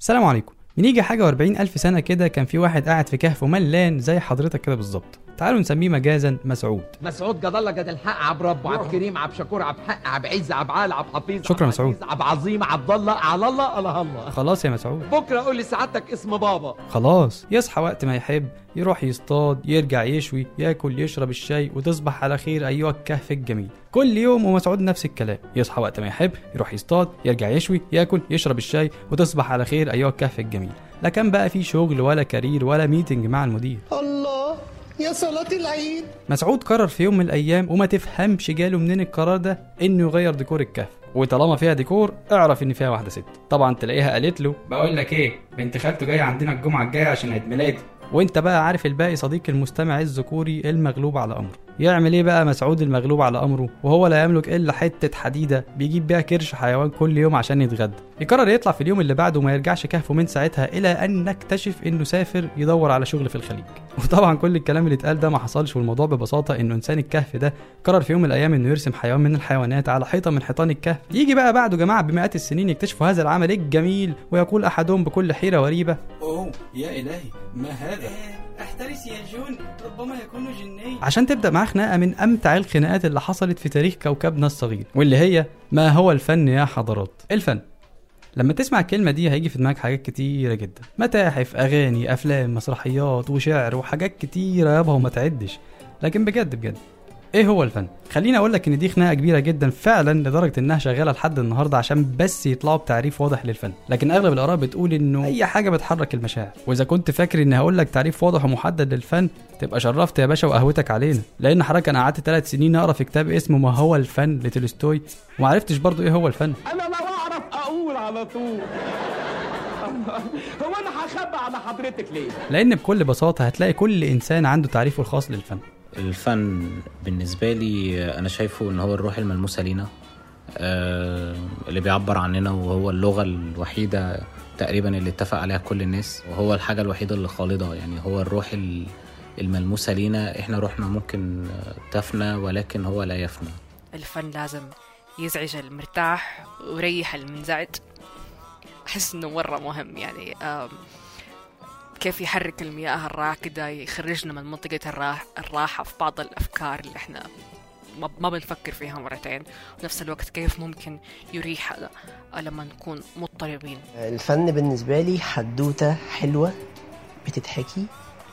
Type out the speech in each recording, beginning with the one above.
السلام عليكم من يجي حاجة واربعين ألف سنة كده كان في واحد قاعد في كهف ملان زي حضرتك كده بالظبط تعالوا نسميه مجازا مسعود مسعود جد الله جد الحق عب رب عب كريم عب شكور عب حق عب عز عب عال عب حفيظ شكراً عب مسعود. عزيز، عب عظيم عبد الله على الله الله الله خلاص يا مسعود بكره قول لي سعادتك اسم بابا خلاص يصحى وقت ما يحب يروح يصطاد يرجع يشوي ياكل يشرب الشاي وتصبح على خير ايها الكهف الجميل كل يوم ومسعود نفس الكلام يصحى وقت ما يحب يروح يصطاد يرجع يشوي ياكل يشرب الشاي وتصبح على خير ايها الكهف الجميل لا كان بقى في شغل ولا كارير ولا ميتنج مع المدير الله يا صلاة العيد مسعود قرر في يوم من الايام وما تفهمش جاله منين القرار ده انه يغير ديكور الكهف وطالما فيها ديكور اعرف ان فيها واحده ست طبعا تلاقيها قالت له بقول لك ايه بنت خالته جايه عندنا الجمعه الجايه عشان عيد ميلادي وانت بقى عارف الباقي صديق المستمع الذكوري المغلوب على امره يعمل ايه بقى مسعود المغلوب على امره وهو لا يملك الا حته حديده بيجيب بيها كرش حيوان كل يوم عشان يتغدى يقرر يطلع في اليوم اللي بعده وما يرجعش كهفه من ساعتها الى ان نكتشف انه سافر يدور على شغل في الخليج وطبعا كل الكلام اللي اتقال ده ما حصلش والموضوع ببساطه انه انسان الكهف ده قرر في يوم من الايام انه يرسم حيوان من الحيوانات على حيطه من حيطان الكهف يجي بقى بعده جماعه بمئات السنين يكتشفوا هذا العمل الجميل ويقول احدهم بكل حيره وريبه اوه يا الهي ما هذا احترس يا جون ربما يكون جني عشان تبدا معاه خناقه من امتع الخناقات اللي حصلت في تاريخ كوكبنا الصغير واللي هي ما هو الفن يا حضرات الفن لما تسمع الكلمة دي هيجي في دماغك حاجات كتيرة جدا متاحف أغاني أفلام مسرحيات وشعر وحاجات كتيرة يابا وما تعدش لكن بجد بجد ايه هو الفن خليني اقول لك ان دي خناقه كبيره جدا فعلا لدرجه انها شغاله لحد النهارده عشان بس يطلعوا بتعريف واضح للفن لكن اغلب الاراء بتقول انه اي حاجه بتحرك المشاعر واذا كنت فاكر اني هقول لك تعريف واضح ومحدد للفن تبقى شرفت يا باشا وقهوتك علينا لان حضرتك انا قعدت ثلاث سنين اقرا في كتاب اسمه ما هو الفن لتولستوي وما عرفتش برضو ايه هو الفن انا لو اعرف اقول على طول هو انا هخبى على حضرتك ليه لان بكل بساطه هتلاقي كل انسان عنده تعريفه الخاص للفن الفن بالنسبة لي أنا شايفه إن هو الروح الملموسة لينا آه، اللي بيعبر عننا وهو اللغة الوحيدة تقريبا اللي اتفق عليها كل الناس وهو الحاجة الوحيدة اللي خالدة يعني هو الروح ال- الملموسة لينا احنا روحنا ممكن تفنى ولكن هو لا يفنى الفن لازم يزعج المرتاح ويريح المنزعج أحس إنه مرة مهم يعني آم، كيف يحرك المياه الراكدة يخرجنا من منطقة الراح الراحة في بعض الأفكار اللي إحنا ما- ما بنفكر فيها مرتين ونفس الوقت كيف ممكن يريحنا لما نكون مضطربين الفن بالنسبة لي حدوتة حلوة بتتحكي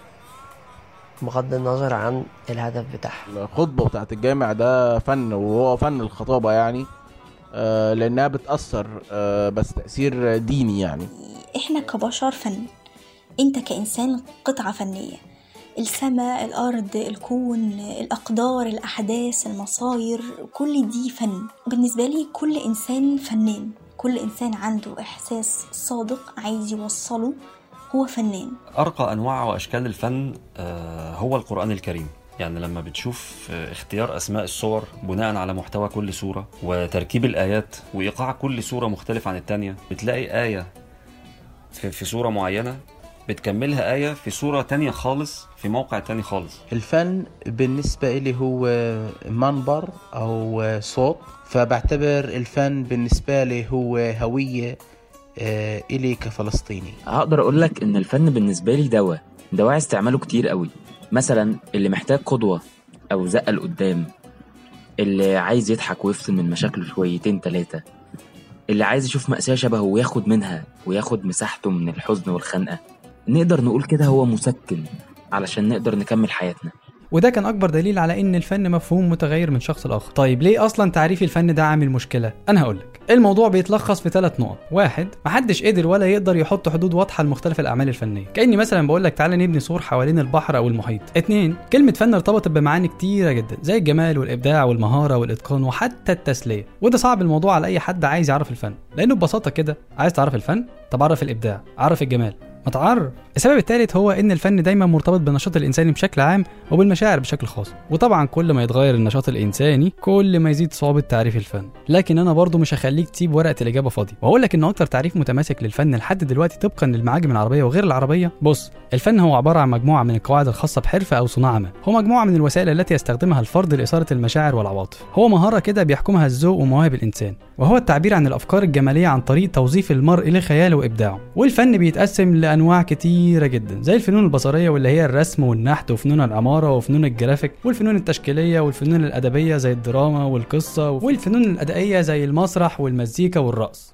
بغض النظر عن الهدف بتاعها الخطبة بتاعت الجامع ده فن وهو فن الخطابة يعني آه، لأنها بتأثر آه، بس تأثير ديني يعني احنا كبشر فن انت كإنسان قطعة فنية السماء الأرض الكون الأقدار الأحداث المصاير كل دي فن بالنسبة لي كل إنسان فنان كل إنسان عنده إحساس صادق عايز يوصله هو فنان أرقى أنواع وأشكال الفن آه، هو القرآن الكريم يعني لما بتشوف آه، اختيار أسماء الصور بناء على محتوى كل سورة وتركيب الآيات وإيقاع كل سورة مختلف عن التانية بتلاقي آية في, في سورة معينة بتكملها آية في سورة تانية خالص في موقع تاني خالص الفن بالنسبة إلي هو منبر أو صوت فبعتبر الفن بالنسبة لي هو هوية آه، إلي كفلسطيني هقدر اقول لك ان الفن بالنسبه لي دواء دواعي استعماله كتير قوي مثلا اللي محتاج قدوه او زقه لقدام اللي عايز يضحك ويفصل من مشاكله شويتين تلاتة اللي عايز يشوف مأساة شبهه وياخد منها وياخد مساحته من الحزن والخنقة نقدر نقول كده هو مسكن علشان نقدر نكمل حياتنا وده كان اكبر دليل على ان الفن مفهوم متغير من شخص لاخر طيب ليه اصلا تعريف الفن ده عامل مشكله انا هقولك الموضوع بيتلخص في ثلاث نقط واحد محدش قدر ولا يقدر يحط حدود واضحه لمختلف الاعمال الفنيه كاني مثلا بقول لك تعالى نبني سور حوالين البحر او المحيط اتنين كلمه فن ارتبطت بمعاني كتيره جدا زي الجمال والابداع والمهاره والاتقان وحتى التسليه وده صعب الموضوع على اي حد عايز يعرف الفن لانه ببساطه كده عايز تعرف الفن طب عرف الابداع عرف الجمال ما تعرف السبب الثالث هو ان الفن دايما مرتبط بالنشاط الانساني بشكل عام وبالمشاعر بشكل خاص وطبعا كل ما يتغير النشاط الانساني كل ما يزيد صعوبه تعريف الفن لكن انا برضو مش هخليك تسيب ورقه الاجابه فاضيه واقول لك ان اكتر تعريف متماسك للفن لحد دلوقتي طبقا للمعاجم العربيه وغير العربيه بص الفن هو عباره عن مجموعه من القواعد الخاصه بحرفه او صناعه ما هو مجموعه من الوسائل التي يستخدمها الفرد لاثاره المشاعر والعواطف هو مهاره كده بيحكمها الذوق ومواهب الانسان وهو التعبير عن الافكار الجماليه عن طريق توظيف المرء لخياله وابداعه والفن بيتقسم لانواع كتيره جدا زي الفنون البصريه واللي هي الرسم والنحت وفنون العماره وفنون الجرافيك والفنون التشكيليه والفنون الادبيه زي الدراما والقصه والفنون الادائيه زي المسرح والمزيكا والرقص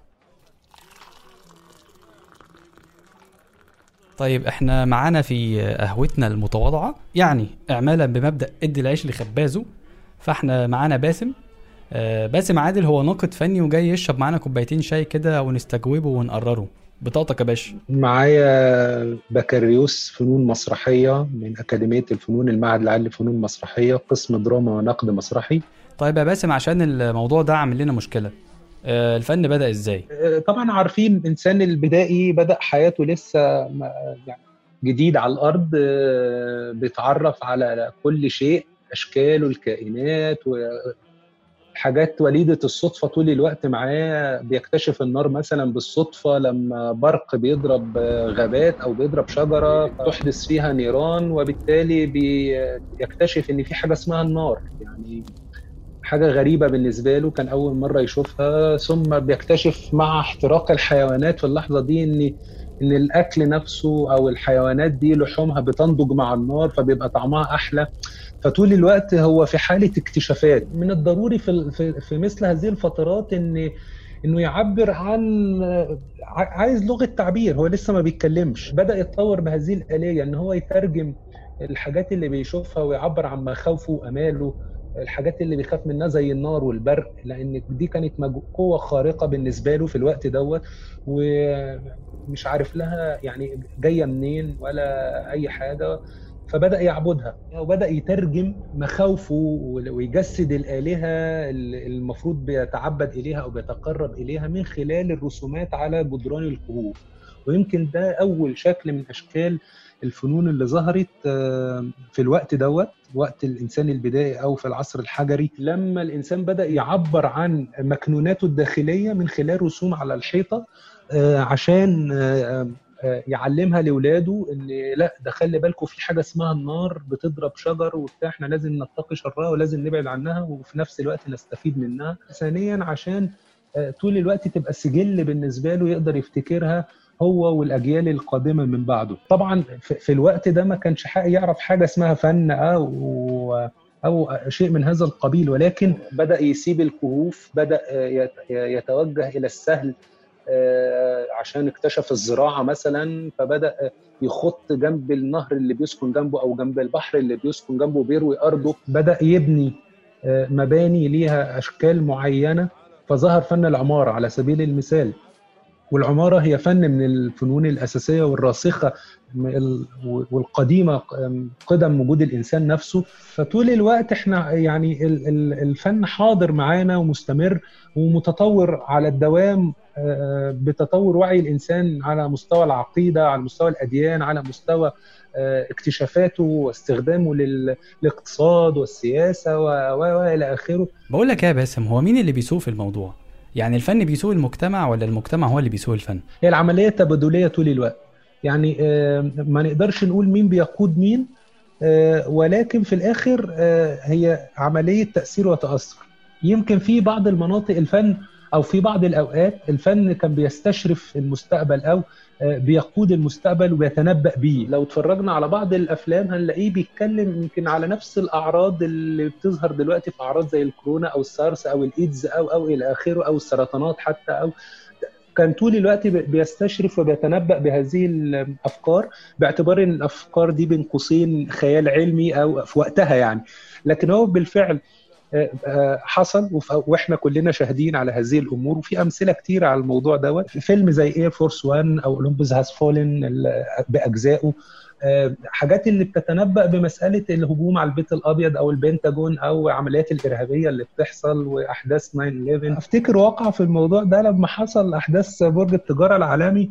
طيب احنا معانا في قهوتنا المتواضعه يعني اعمالا بمبدا ادي العيش لخبازه فاحنا معانا باسم آه، باسم عادل هو ناقد فني وجاي يشرب معانا كوبايتين شاي كده ونستجوبه ونقرره بطاقتك يا باشا معايا بكالوريوس فنون مسرحية من أكاديمية الفنون المعهد العالي للفنون المسرحية قسم دراما ونقد مسرحي طيب يا باسم عشان الموضوع ده عامل لنا مشكله آه، الفن بدا ازاي آه، طبعا عارفين الإنسان البدائي بدأ حياته لسه ما- يعني جديد على الأرض آه، بيتعرف على كل شيء أشكال الكائنات وحاجات وليدة الصدفة طول الوقت معاه بيكتشف النار مثلا بالصدفة لما برق بيضرب آه، غابات أو بيضرب شجرة تحدث فيها نيران وبالتالي بيكتشف إن في حاجة اسمها النار يعني حاجة غريبة بالنسبة له كان أول مرة يشوفها ثم بيكتشف مع احتراق الحيوانات في اللحظة دي إن إن الأكل نفسه أو الحيوانات دي لحومها بتنضج مع النار فبيبقى طعمها أحلى فطول الوقت هو في حالة اكتشافات من الضروري في في, في مثل هذه الفترات إن انه يعبر عن ع- عايز لغه تعبير هو لسه ما بيتكلمش بدا يتطور بهذه الاليه ان هو يترجم الحاجات اللي بيشوفها ويعبر عن مخاوفه واماله الحاجات اللي بيخاف منها زي النار والبرق لان دي كانت مج- قوه خارقه بالنسبه له في الوقت دوت ومش عارف لها يعني جايه منين ولا اي حاجه فبدا يعبدها وبدا يترجم مخاوفه ويجسد الالهه اللي المفروض بيتعبد اليها او بيتقرب اليها من خلال الرسومات على جدران الكهوف ويمكن ده اول شكل من اشكال الفنون اللي ظهرت آه، في الوقت دوت وقت الانسان البدائي او في العصر الحجري لما الانسان بدا يعبر عن مكنوناته الداخليه من خلال رسوم على الحيطه آه، عشان آه، آه، يعلمها لاولاده ان لا ده خلي بالكم في حاجه اسمها النار بتضرب شجر وبتاع احنا لازم نتقي شرها ولازم نبعد عنها وفي نفس الوقت نستفيد منها ثانيا عشان آه، طول الوقت تبقى سجل بالنسبه له يقدر يفتكرها هو والاجيال القادمه من بعده طبعا في في الوقت ده ما كانش حق يعرف حاجه اسمها فن او او شيء من هذا القبيل ولكن بدا يسيب الكهوف بدا يت- يتوجه الى السهل آه، عشان اكتشف الزراعه مثلا فبدا يخط جنب النهر اللي بيسكن جنبه او جنب البحر اللي بيسكن جنبه بيروي ارضه بدا يبني آه، مباني ليها اشكال معينه فظهر فن العماره على سبيل المثال والعمارة هي فن من الفنون الأساسية والراسخة ال- والقديمة قدم وجود الإنسان نفسه فطول الوقت احنا يعني ال- ال- الفن حاضر معانا ومستمر ومتطور على الدوام آه، بتطور وعي الإنسان على مستوى العقيدة على مستوى الأديان على مستوى آه، اكتشافاته واستخدامه لل- للاقتصاد والسياسة و- و- وإلى آخره بقول لك إيه يا باسم هو مين اللي بيسوق في الموضوع يعني الفن بيسوق المجتمع ولا المجتمع هو اللي بيسوق الفن هي العمليه تبادليه طول الوقت يعني آه، ما نقدرش نقول مين بيقود مين آه، ولكن في الاخر آه، هي عمليه تاثير وتاثر يمكن في بعض المناطق الفن او في بعض الاوقات الفن كان بيستشرف المستقبل او آه، بيقود المستقبل وبيتنبأ بيه لو اتفرجنا على بعض الافلام هنلاقيه بيتكلم يمكن على نفس الاعراض اللي بتظهر دلوقتي في اعراض زي الكورونا او السارس او الايدز او او الى اخره او السرطانات حتى او كان طول الوقت بي- بيستشرف وبيتنبأ بهذه الافكار باعتبار ان الافكار دي بين قوسين خيال علمي او في وقتها يعني لكن هو بالفعل آه، آه، حصل وف- واحنا كلنا شاهدين على هذه الامور وفي امثله كتير على الموضوع دوت في فيلم زي اير فورس 1 او اولمبس هاز فولن باجزائه آه، حاجات اللي بتتنبأ بمسألة الهجوم على البيت الأبيض أو البنتاجون أو عمليات الإرهابية اللي بتحصل وأحداث 9/11 أفتكر واقع في الموضوع ده لما حصل أحداث برج التجارة العالمي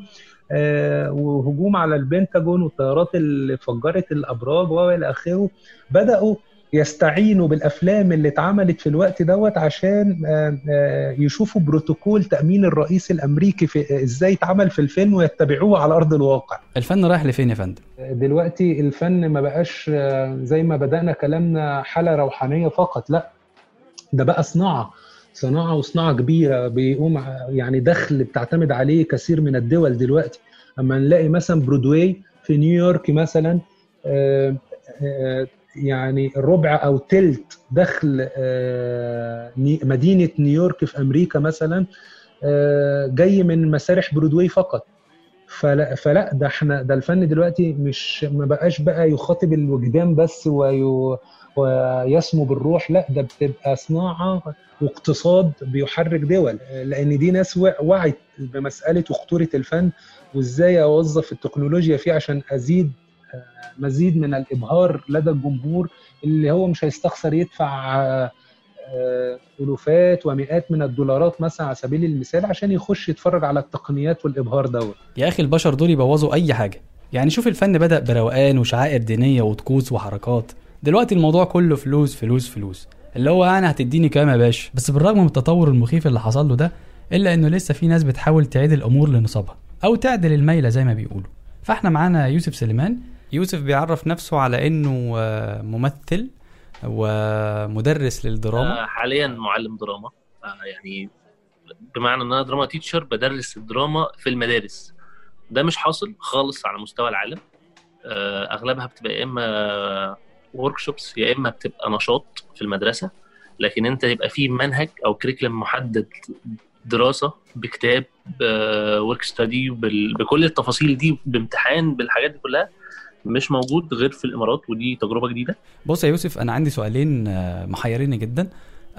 آه، وهجوم على البنتاجون والطيارات اللي فجرت الابراج والى اخره بداوا يستعينوا بالافلام اللي اتعملت في الوقت دوت عشان آه، آه، يشوفوا بروتوكول تامين الرئيس الامريكي في ازاي اتعمل في الفيلم ويتبعوه على ارض الواقع الفن رايح لفين يا فندم دلوقتي الفن ما بقاش آه، زي ما بدأنا كلامنا حالة روحانية فقط لا ده بقى صناعة صناعة وصناعة كبيرة بيقوم ع- يعني دخل بتعتمد عليه كثير من الدول دلوقتي اما نلاقي مثلا برودواي في نيويورك مثلا آه، آه، يعني ربع او تلت دخل آه، ني- مدينة نيويورك في امريكا مثلا آه، جاي من مسارح برودواي فقط فلا, فلا ده احنا ده الفن دلوقتي مش ما بقاش بقى يخاطب الوجدان بس وي ويسمو بالروح لا ده بتبقى صناعه واقتصاد بيحرك دول لان دي ناس وع- وعت بمساله وخطوره الفن وازاي اوظف التكنولوجيا فيه عشان ازيد آه، مزيد من الابهار لدى الجمهور اللي هو مش هيستخسر يدفع آه، آه، الوفات ومئات من الدولارات مثلا على سبيل المثال عشان يخش يتفرج على التقنيات والابهار دوت يا اخي البشر دول يبوظوا اي حاجه يعني شوف الفن بدا بروقان وشعائر دينيه وطقوس وحركات دلوقتي الموضوع كله فلوس فلوس فلوس اللي هو انا هتديني كام يا باشا بس بالرغم من التطور المخيف اللي حصل له ده الا انه لسه في ناس بتحاول تعيد الامور لنصابها او تعدل الميله زي ما بيقولوا فاحنا معانا يوسف سليمان يوسف بيعرف نفسه على انه آه، ممثل ومدرس للدراما آه، حاليا معلم دراما آه، يعني بمعنى ان انا دراما تيتشر بدرس الدراما في المدارس ده مش حاصل خالص على مستوى العالم آه، اغلبها بتبقى يا اما ورك شوبس يا اما بتبقى نشاط في المدرسه لكن انت يبقى في منهج او كريكلم محدد دراسه بكتاب ورك ستادي بكل التفاصيل دي بامتحان بالحاجات دي كلها مش موجود غير في الامارات ودي تجربه جديده بص يا يوسف انا عندي سؤالين آه، محيريني جدا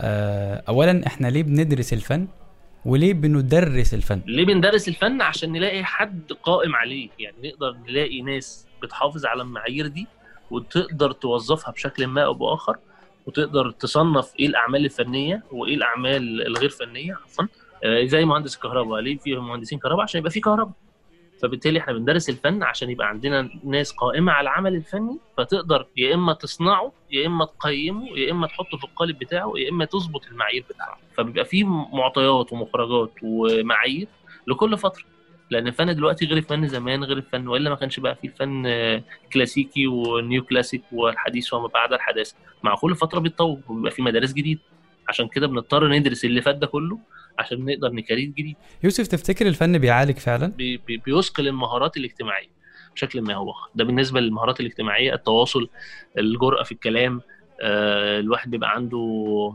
آه، اولا احنا ليه بندرس الفن وليه بندرس الفن ليه بندرس الفن عشان نلاقي حد قائم عليه يعني نقدر نلاقي ناس بتحافظ على المعايير دي وتقدر توظفها بشكل ما او باخر وتقدر تصنف ايه الاعمال الفنيه وايه الاعمال الغير فنيه عفوا آه، زي مهندس الكهرباء ليه في مهندسين كهرباء عشان يبقى في كهرباء فبالتالي احنا بندرس الفن عشان يبقى عندنا ناس قائمه على العمل الفني فتقدر يا اما تصنعه يا اما تقيمه يا اما تحطه في القالب بتاعه يا اما تظبط المعايير بتاعه فبيبقى في معطيات ومخرجات ومعايير لكل فتره لان الفن دلوقتي غير الفن زمان غير الفن والا ما كانش بقى في الفن آه، كلاسيكي ونيو كلاسيك والحديث وما بعد الحداثه مع كل فتره بيتطور وبيبقى في مدارس جديده عشان كده بنضطر ندرس اللي فات ده كله عشان نقدر نكريت جديد يوسف تفتكر الفن بيعالج فعلا بي- بي- بيثقل المهارات الاجتماعيه بشكل ما هو ده بالنسبه للمهارات الاجتماعيه التواصل الجرأه في الكلام آه، الواحد بيبقى عنده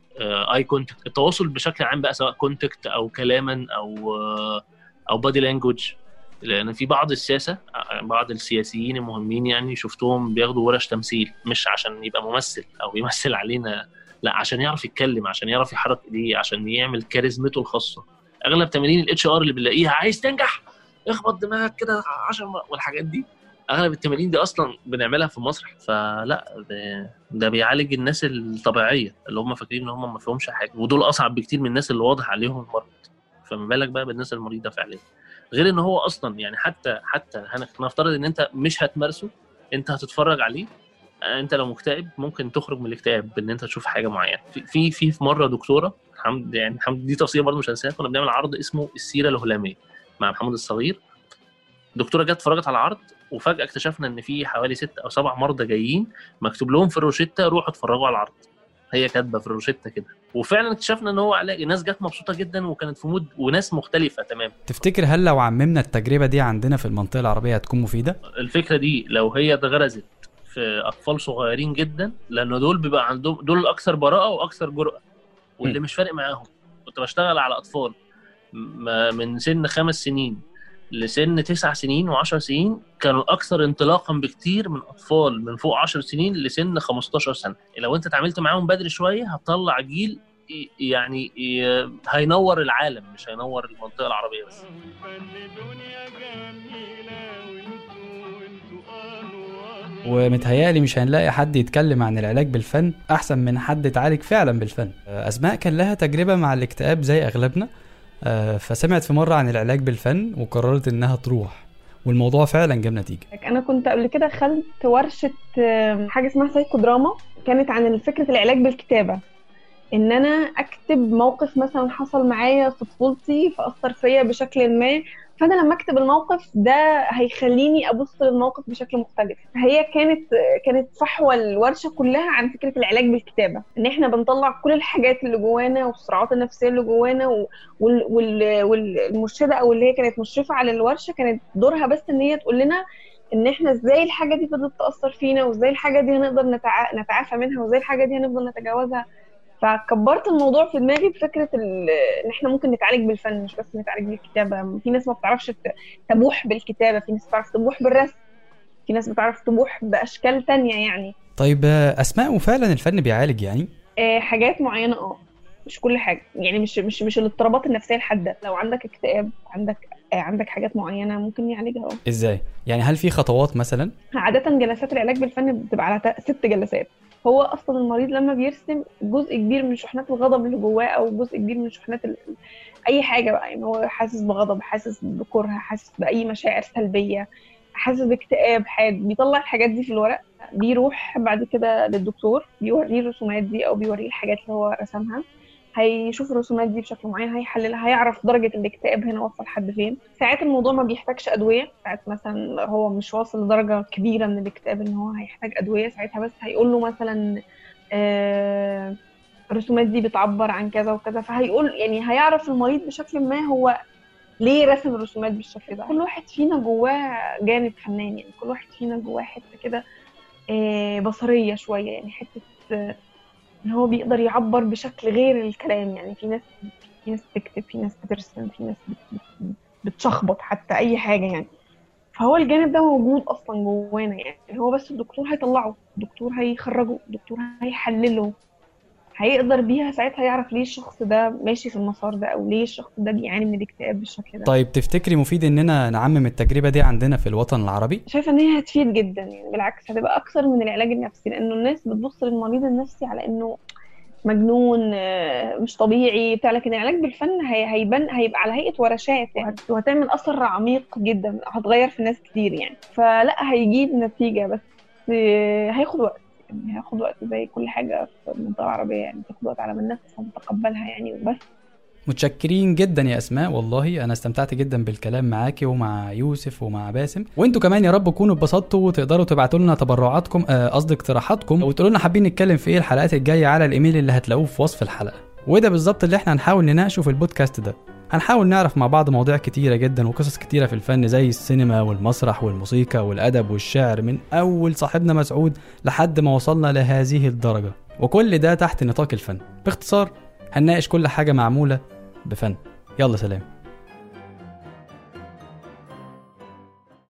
اي كونتاكت التواصل بشكل عام بقى سواء كونتاكت او كلاما او آه، او بادي لانجوج لان في بعض الساسه آه، بعض السياسيين المهمين يعني شفتهم بياخدوا ورش تمثيل مش عشان يبقى ممثل او يمثل علينا لا عشان يعرف يتكلم عشان يعرف يحرك ايديه عشان يعمل كاريزمته الخاصه اغلب تمارين الاتش ار اللي بنلاقيها عايز تنجح اخبط دماغك كده 10 مرات والحاجات دي اغلب التمارين دي اصلا بنعملها في المسرح فلا ده, ده بيعالج الناس الطبيعيه اللي هم فاكرين ان هم ما فيهمش حاجه ودول اصعب بكتير من الناس اللي واضح عليهم المرض فما بالك بقى بالناس المريضه فعليا غير ان هو اصلا يعني حتى حتى هنف- هنفترض ان انت مش هتمارسه انت هتتفرج عليه آه، انت لو مكتئب ممكن تخرج من الاكتئاب بان انت تشوف حاجه معينه في في في في مره دكتوره الحمد يعني الحمد دي تفصيله برضه مش هنساها كنا بنعمل عرض اسمه السيره الهلاميه مع محمد الصغير دكتوره جت اتفرجت على العرض وفجاه اكتشفنا ان في حوالي ست او سبع مرضى جايين مكتوب لهم في الروشته روحوا اتفرجوا على العرض هي كاتبه في الروشته كده وفعلا اكتشفنا ان هو علاج ناس جت مبسوطه جدا وكانت في مود وناس مختلفه تمام تفتكر هل لو عممنا التجربه دي عندنا في المنطقه العربيه هتكون مفيده الفكره دي لو هي اتغرزت في اطفال صغيرين جدا لان دول بيبقى عندهم دول الاكثر براءه واكثر جرأه واللي مش فارق معاهم كنت بشتغل على اطفال م- من سن خمس سنين لسن تسع سنين وعشر سنين كانوا اكثر انطلاقا بكتير من اطفال من فوق 10 سنين لسن 15 سنه لو انت اتعاملت معاهم بدري شويه هتطلع جيل ي- يعني ي- هينور العالم مش هينور المنطقه العربيه بس ومتهيألي مش هنلاقي حد يتكلم عن العلاج بالفن أحسن من حد اتعالج فعلا بالفن أسماء كان لها تجربة مع الاكتئاب زي أغلبنا آه، فسمعت في مرة عن العلاج بالفن وقررت إنها تروح والموضوع فعلا جاب نتيجة انا كنت قبل كده خدت ورشه آم، حاجه اسمها سايكو دراما كانت عن فكره العلاج بالكتابه ان انا اكتب موقف مثلا حصل معايا في طفولتي فاثر فيا بشكل ما فانا لما اكتب الموقف ده هيخليني ابص للموقف بشكل مختلف هي كانت كانت فحوى الورشه كلها عن فكره العلاج بالكتابه ان احنا بنطلع كل الحاجات اللي جوانا والصراعات النفسيه اللي جوانا و- وال- وال- والمرشده او اللي هي كانت مشرفه على الورشه كانت دورها بس ان هي تقول لنا ان احنا ازاي الحاجه دي فضلت تاثر فينا وازاي الحاجه دي هنقدر نتع... نتعافى منها وازاي الحاجه دي هنفضل نتجاوزها فكبرت الموضوع في دماغي بفكره ال- ان احنا ممكن نتعالج بالفن مش بس نتعالج بالكتابه في ناس ما بتعرفش ت- تبوح بالكتابه في ناس بتعرف تبوح بالرسم في ناس بتعرف تبوح باشكال تانية يعني طيب آه، أسماء وفعلا الفن بيعالج يعني آه، حاجات معينه اه مش كل حاجه يعني مش مش مش الاضطرابات النفسيه الحاده لو عندك اكتئاب عندك آه، عندك حاجات معينه ممكن يعالجها اه إزاي؟ يعني هل في خطوات مثلا؟ عادة جلسات العلاج بالفن بتبقى على ت- ست جلسات هو أصلا المريض لما بيرسم جزء كبير من شحنات الغضب اللي جواه أو جزء كبير من شحنات ال... أي حاجة بقى يعني هو حاسس بغضب حاسس بكره حاسس بأي مشاعر سلبية حاسس باكتئاب حاد بيطلع الحاجات دي في الورق بيروح بعد كده للدكتور بيوريه الرسومات دي أو بيوريه الحاجات اللي هو رسمها هيشوف الرسومات دي بشكل معين هيحللها هيعرف درجة الاكتئاب هنا وصل لحد فين ساعات الموضوع ما بيحتاجش أدوية ساعات مثلا هو مش واصل لدرجة كبيرة من الاكتئاب إن هو هيحتاج أدوية ساعتها بس هيقول له مثلا آه، الرسومات دي بتعبر عن كذا وكذا فهيقول يعني هيعرف المريض بشكل ما هو ليه رسم الرسومات بالشكل ده كل واحد فينا جواه جانب فنان يعني كل واحد فينا جواه حتة كده آه، بصرية شوية يعني حتة آه، ان هو بيقدر يعبر بشكل غير الكلام يعني في ناس في ناس بتكتب في ناس بترسم في ناس بت- بت- بتشخبط حتى اي حاجه يعني فهو الجانب ده موجود اصلا جوانا يعني هو بس الدكتور هيطلعه الدكتور هيخرجه الدكتور هيحلله هيقدر بيها ساعتها يعرف ليه الشخص ده ماشي في المسار ده او ليه الشخص ده بيعاني من الاكتئاب بالشكل ده طيب تفتكري مفيد إننا نعمم التجربة دي عندنا في الوطن العربي؟ شايفه ان هي هتفيد جدا يعني بالعكس هتبقى اكثر من العلاج النفسي لانه الناس بتبص للمريض النفسي على انه مجنون آه، مش طبيعي بتاع لكن العلاج بالفن هي هيبان هيبقى على هيئه ورشات وهت- وهتعمل اثر عميق جدا هتغير في ناس كتير يعني فلا هيجيب نتيجه بس آه، هياخد وقت يعني هياخد وقت زي كل حاجه في المنطقه العربيه يعني بتاخد وقت على ما الناس تتقبلها يعني وبس متشكرين جدا يا اسماء والله انا استمتعت جدا بالكلام معاكي ومع يوسف ومع باسم وانتوا كمان يا رب تكونوا اتبسطتوا وتقدروا تبعتوا لنا تبرعاتكم آه، قصدي اقتراحاتكم وتقولوا لنا حابين نتكلم في ايه الحلقات الجايه على الايميل اللي هتلاقوه في وصف الحلقه وده بالظبط اللي احنا هنحاول نناقشه في البودكاست ده هنحاول نعرف مع بعض مواضيع كتيرة جدا وقصص كتيرة في الفن زي السينما والمسرح والموسيقى والأدب والشعر من أول صاحبنا مسعود لحد ما وصلنا لهذه الدرجة وكل ده تحت نطاق الفن باختصار هنناقش كل حاجة معمولة بفن يلا سلام